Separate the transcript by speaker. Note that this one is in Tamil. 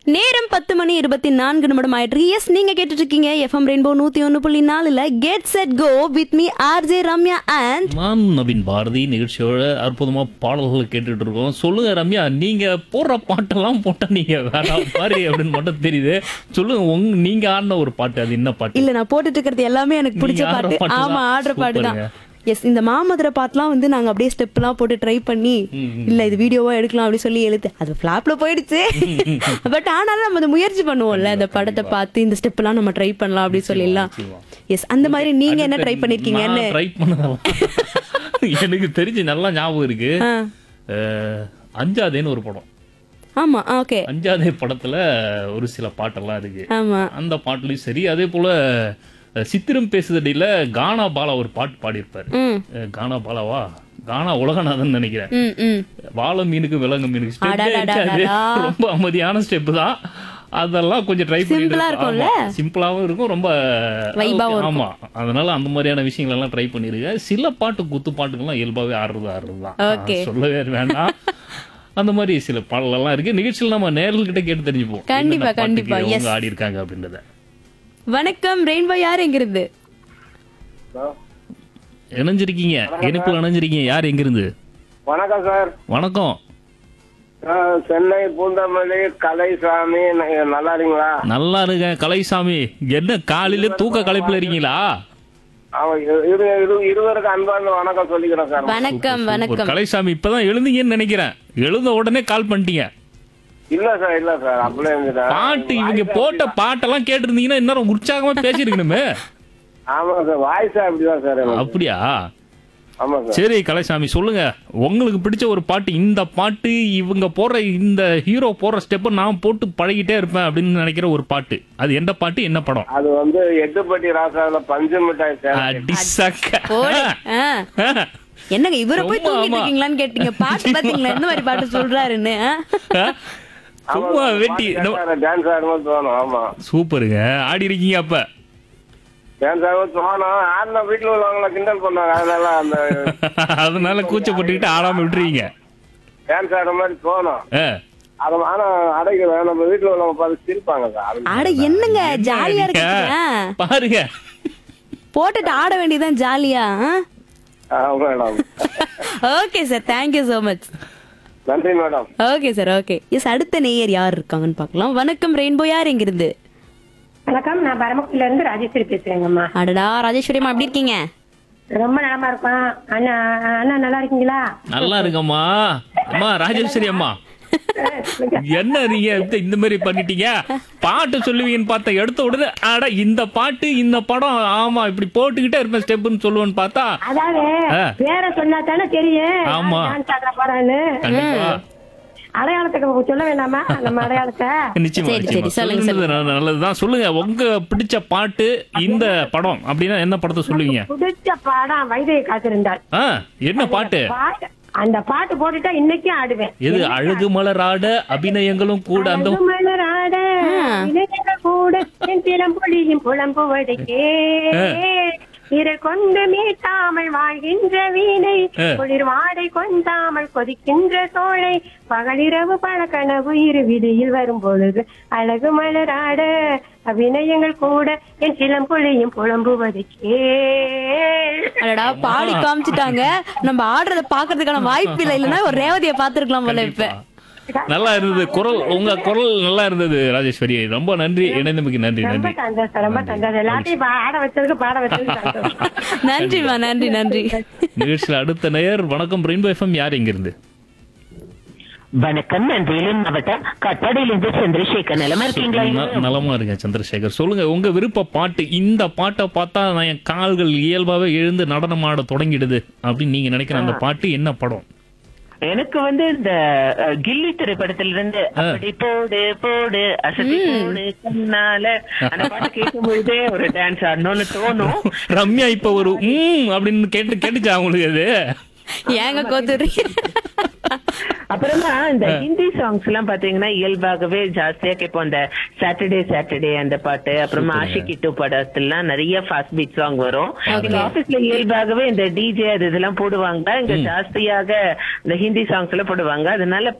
Speaker 1: நேரம் பத்து மணி இருபத்தி நான்கு நிமிடம் ஆயிட்டு எஸ் நீங்க கேட்டுட்டு இருக்கீங்க எஃப்எம் ரெயின்போ நூத்தி ஒன்னு புள்ளி நாலுல get set go with me RJ Ramya and
Speaker 2: நான் நவீன் பாரதி நிகழ்ச்சியோட அற்புதமா பாடல்கள் கேட்டுட்டு இருக்கோம் சொல்லுங்க ரம்யா நீங்க போடுற பாட்டெல்லாம் போட்டா நீங்க வேற மாதிரி அப்படின்னு மட்டும் தெரியுது சொல்லுங்க உங்க நீங்க ஆடின ஒரு பாட்டு அது என்ன பாட்டு
Speaker 1: இல்ல நான் போட்டுட்டு இருக்கிறது எல்லாமே எனக்கு பிடிச்ச
Speaker 2: நீங்க ஆடுற
Speaker 1: பாட்டு
Speaker 2: பாட்டு
Speaker 1: ஆமா
Speaker 2: தான்.
Speaker 1: ஆடுற பாட்டு தான்
Speaker 2: சூப்பருங்க.
Speaker 1: எஸ் இந்த மாமதுரை பாட்டுலாம் வந்து நாங்க அப்படியே ஸ்டெப் எல்லாம் போட்டு ட்ரை பண்ணி இல்ல இது வீடியோவா எடுக்கலாம் அப்படி சொல்லி எழுத்து அது ஃபிளாப்ல போயிடுச்சு பட் ஆனாலும் நம்ம அதை முயற்சி பண்ணுவோம்ல இந்த படத்தை பார்த்து இந்த ஸ்டெப் எல்லாம் நம்ம ட்ரை பண்ணலாம் அப்படி சொல்லிடலாம்
Speaker 2: நிச்சயமா.
Speaker 1: எஸ் அந்த மாதிரி நீங்க என்ன ட்ரை பண்ணிருக்கீங்கன்னு
Speaker 2: ட்ரை பண்ணதெல்லாம் எனக்கு தெரிஞ்சு நல்லா ஞாபகம் இருக்கு
Speaker 1: ஆ.
Speaker 2: அஹ், அஞ்சாதேன்னு ஒரு படம்
Speaker 1: ஆமா ஓகே
Speaker 2: அஞ்சாதே படத்துல ஒரு சில பாட்டெல்லாம் இருக்கு
Speaker 1: ஆமா
Speaker 2: அந்த பாட்டுலயும் சரி அதே போல அஹ், சித்திரம் பேசுதடியில கானா பாலா ஒரு பாட்டு பாடியிருப்பாரு
Speaker 1: ம்
Speaker 2: அஹ், கானா பாலாவா கானா உலகநாதன் நினைக்கிறேன்
Speaker 1: ம் ம்
Speaker 2: வாழை மீனுக்கு விலங்கு மீனுக்கு ஸ்டெப்
Speaker 1: அடடடடடா.
Speaker 2: ரொம்ப அமைதியான ஸ்டெப் தான் அதெல்லாம் கொஞ்சம் ட்ரை
Speaker 1: Simple ஆ இருக்கும்ல?
Speaker 2: சிம்பிளாவும் இருக்கும் ரொம்ப
Speaker 1: வைபாவும்
Speaker 2: ஆமா அதனால அந்த மாதிரியான விஷயங்கள் எல்லாம் ட்ரை பண்ணிருக்கேன் சில பாட்டு குத்து பாட்டுகள்லாம் இயல்பாவே ஆடுறது ஆடுறது தான்
Speaker 1: Okay.
Speaker 2: சொல்லவே வேண்டாம் அந்த மாதிரி சில பாடலெல்லாம் இருக்கு நிகழ்ச்சியில் நம்ம நேர்கள்கிட்ட கேட்டு தெரிஞ்சுப்போம்
Speaker 1: கண்டிப்பா,
Speaker 2: என்னென்ன
Speaker 1: கண்டிப்பா,
Speaker 2: பாட்டுக்கு
Speaker 1: yes.
Speaker 2: அவங்க ஆடி இருக்காங்க அப்படின்றத
Speaker 1: வணக்கம் ரெயின்போ யார் எங்கிருந்து
Speaker 2: இணைஞ்சிருக்கீங்க இணைப்புல இணைஞ்சிருக்கீங்க யார் எங்கிருந்து
Speaker 3: வணக்கம் சார்
Speaker 2: வணக்கம்
Speaker 3: நான் சென்னை பூந்தமல்லி கலைசாமி ந- நல்லா இருக்கீங்களா
Speaker 2: நல்லா இருக்கேன் கலைசாமி என்ன காலையில தூக்க களைப்புல இருக்கீங்களா
Speaker 3: அவன் இரு- இரு- இரு- இருவருக்கு அன்பார்ந்த வணக்கம் சொல்லிக்கிறேன் சார்
Speaker 1: வணக்கம்
Speaker 2: ஒரு
Speaker 1: வணக்கம்
Speaker 2: கலைசாமி இப்பதான் எழுந்தீங்கன்னு நினைக்கிறேன் எழுந்த உடனே கால் பண்ணிட்டீங்க
Speaker 3: இல்ல சார் இல்ல சார் அப்படியே இருந்துட்டேன்.
Speaker 2: பாட்டு இவங்க போட்ட பாட்டெல்லாம் கேட்டு இருந்தீங்கன்னா இன்னும் உற்சாகமா பேசிருக்கணுமே
Speaker 3: ஆமா சார் வாய்ஸ் அப்படிதான் சார் எனக்கு.
Speaker 2: அப்படியா
Speaker 3: ஆமா சார்
Speaker 2: சரி கலைசாமி சொல்லுங்க உங்களுக்கு பிடிச்ச ஒரு பாட்டு இந்த பாட்டு இவங்க போடுற இந்த ஹீரோ போடுற ஸ்டெப் நான் போட்டு பழகிட்டே இருப்பேன் அப்படின்னு நினைக்கிற ஒரு பாட்டு அது எந்த பாட்டு என்ன படம்
Speaker 3: அது வந்து எட்டுப்பட்டி ராசாவில பஞ்சு மிட்டாய் சார்
Speaker 2: அடி சக்க.
Speaker 1: போடு. ஆ. என்னங்க இவரை போய்
Speaker 2: சும்மா,
Speaker 1: தூங்கிட்டு
Speaker 2: ஆமா.
Speaker 1: இருக்கீங்களான்னு கேட்டீங்க பாட்டு பாத்தீங்களா எந்த மாதிரி பாட்டு சொல்றாருன்னு ஆ?
Speaker 2: சும்மா வெட்டி
Speaker 3: டான்ஸ் ஆடும்போது தோணும் ஆமா
Speaker 2: சூப்பருங்க ஆடி இருக்கீங்க அப்ப
Speaker 3: டான்ஸ் ஆடும்போது தோணும் ஆடின வீட்டுல உள்ளவங்களை கிண்டல் பண்ணாங்க அதனால அந்த
Speaker 2: அதனால கூச்சப்பட்டுக்கிட்டு ஆடாம விட்டுறீங்க
Speaker 3: டான்ஸ் ஆடுற மாதிரி தோணும்
Speaker 2: ஆ.
Speaker 3: அது ஆனா அடைக்கல நம்ம வீட்டுல உள்ளவங்க பார்த்து சிரிப்பாங்க சார் அது-
Speaker 1: அட என்னங்க ஜாலியா இருக்கீங்க
Speaker 2: பாருங்க
Speaker 1: போட்டுட்டு ஆட வேண்டியதான் ஜாலியா
Speaker 3: ஆ, madam
Speaker 1: okay sir thank you so much
Speaker 3: நன்றி madam
Speaker 1: okay sir okay yes அடுத்த நேயர் யார் இருக்காங்கன்னு பார்க்கலாம் வணக்கம் ரெயின்போ யார் எங்கிருந்து
Speaker 4: வணக்கம் நான் பரமக்குடில இருந்து ராஜேஸ்வரி பேசுறேங்கம்மா
Speaker 1: அடடா ராஜேஸ்வரிமா எப்படி இருக்கீங்க
Speaker 4: ரொம்ப நலமா இருக்கோம் அண்ணா அண்ணா நல்லா இருக்கீங்களா
Speaker 2: நல்லா இருக்கம்மா அம்மா ராஜேஸ்வரி அம்மா என்ன நீங்க இந்த- இந்த மாதிரி பண்ணிட்டீங்க பாட்டு சொல்லுவீங்கன்னு பார்த்தா எடுத்த உடனே அட இந்த பாட்டு இந்த படம் ஆமா இப்படி போட்டுக்கிட்டே இருப்பேன் ஸ்டெப்னு சொல்லுவேன்னு பார்த்தா
Speaker 4: அதாவது
Speaker 2: ஆ.
Speaker 4: பேர சொன்னா தானே தெரியும்
Speaker 2: ஆமா.
Speaker 4: டான்ஸ் ஆடுற போறான்னு
Speaker 2: கண்டிப்பா
Speaker 4: அடையாளத்துக்கு சொல்ல வேண்டாமா நம்ம அடையாளத்தை
Speaker 2: நிச்சயமா
Speaker 1: சரி,
Speaker 2: நிச்சயமா
Speaker 1: சரி, சொல்லுங்க,
Speaker 2: சொல்லுங்க நல்ல- நல்லதுதான் சொல்லுங்க உங்க பிடிச்ச பாட்டு இந்த படம் அப்படின்னா என்ன படத்தை சொல்லுவீங்க
Speaker 4: பிடிச்ச பாடம் வைதையை காத்திருந்தாள்
Speaker 2: ஆ என்ன பாட்டு
Speaker 4: பாட்டு அந்த பாட்டு போட்டுட்டா இன்னைக்கும் ஆடுவேன்
Speaker 2: எது அழகு மலராட அபிநயங்களும் கூட அந்த
Speaker 4: அழகு மலராட இளைஞர்கள் கூட என் திறம்பொழியும் புலம்புவதற்கே இரு கொண்டு மீட்டாமல் வாழ்கின்ற வீணை
Speaker 2: ஆ.
Speaker 4: குளிர் வாடை கொஞ்சாமல் கொதிக்கின்ற சோலை பகலிரவு பல கனவு இரு விதியில் வரும் பொழுது அழகு மலராட அபிநயங்கள் கூட என் சிலம்பொழியும் புலம்புவதற்கே
Speaker 1: அடடா பாடி காமிச்சிட்டாங்க நம்ம ஆடுறத பாக்குறதுக்கான வாய்ப்பு இல்லை இல்லைன்னா ஒரு ரேவதியை பாத்துருக்கலாம் போல இப்ப
Speaker 2: நல்லா இருந்தது குரல் உங்க குரல் நல்லா இருந்தது ராஜேஸ்வரி ரொம்ப நன்றி இணைந்தமைக்கு நன்றி
Speaker 4: ரொம்ப
Speaker 2: நன்றி
Speaker 4: சந்தோஷம் ரொம்ப சந்தோஷம் எல்லாத்தையும் பா- ஆட வச்சதுக்கு பாட வச்சதுக்கு சந்தோஷம்
Speaker 1: நன்றிமா நன்றி நன்றி
Speaker 2: நிகழ்ச்சியில் அடுத்த நேயர் வணக்கம் ரெயின்போ எஃப்எம் யார் இங்கிருந்து
Speaker 5: வணக்கம் நான் வேலூர் மாவட்டம் கட்டாடியிலிருந்து சந்திரசேகர் நிலமா இருக்கீங்களா
Speaker 2: ந- நலமா இருக்கேன் சந்திரசேகர் சொல்லுங்க உங்க விருப்ப பாட்டு இந்த பாட்டை பார்த்தா நான் என் கால்கள் இயல்பாவே எழுந்து நடனம் ஆட தொடங்கிடுது அப்படின்னு நீங்க நினைக்கிற அந்த பாட்டு என்ன படம்
Speaker 5: எனக்கு வந்து இந்த அஹ், கில்லி திரைப்படத்துல இருந்து அப்படி போடு போடு அசதி போடு கண்ணால அந்த பாட்டு கேட்கும்போதே ஒரு டான்ஸ் ஆடணும்னு தோணும்
Speaker 2: ரம்யா இப்ப ஒரு ம் அப்படின்னு கேட்டு கேட்டுச்சா உங்களுக்கு அது
Speaker 1: ஏங்க கோத்துறீங்க
Speaker 5: அப்புறமா இந்த ஹிந்தி சாங்ஸ் எல்லாம் பாத்தீங்கன்னா இயல்பாகவே ஜாஸ்தியா கேட்போம் அந்த சாட்டர்டே சாட்டர்டே அந்த பாட்டு அப்புறமா ஆஷிகி டூ படத்துலாம் நிறைய ஃபாஸ்ட் பீட் சாங் வரும் எங்க ஆபீஸ்ல இயல்பாகவே இந்த டிஜே அது இதெல்லாம் போடுவாங்க இங்க ஜாஸ்தியாக இந்த ஹிந்தி சாங்ஸ் எல்லாம் போடுவாங்க அதனால